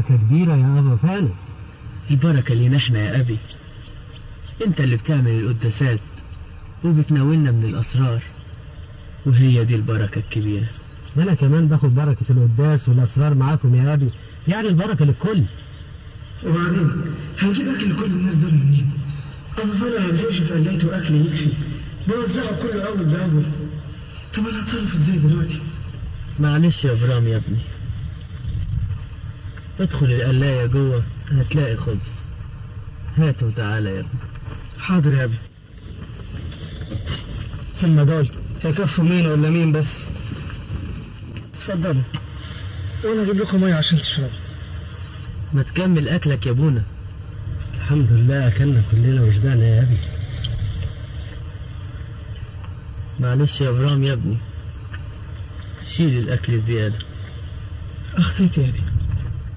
بركة كبيرة يا أبا فعلا البركة لينا احنا يا أبي انت اللي بتعمل القداسات وبتناولنا من الأسرار وهي دي البركة الكبيرة ده أنا كمان باخد بركة القداس والأسرار معاكم يا أبي يعني البركة للكل وبعدين هنجيب اكل لكل الناس دول منين؟ ابو فانا ما بيسيبش في قلايته اكل يكفي بيوزعه كله اول باول طب انا هتصرف ازاي دلوقتي؟ معلش يا برام يا ابني ادخل القلاية جوه هتلاقي خبز هات وتعالى يا ابني حاضر يا ابي هم دول هيكفوا مين ولا مين بس اتفضلوا وانا اجيب لكم ميه عشان تشربوا ما تكمل أكلك يا بونا الحمد لله أكلنا كلنا وشبعنا يا أبي معلش يا برام يا ابني شيل الأكل زيادة اخطيت يا ابي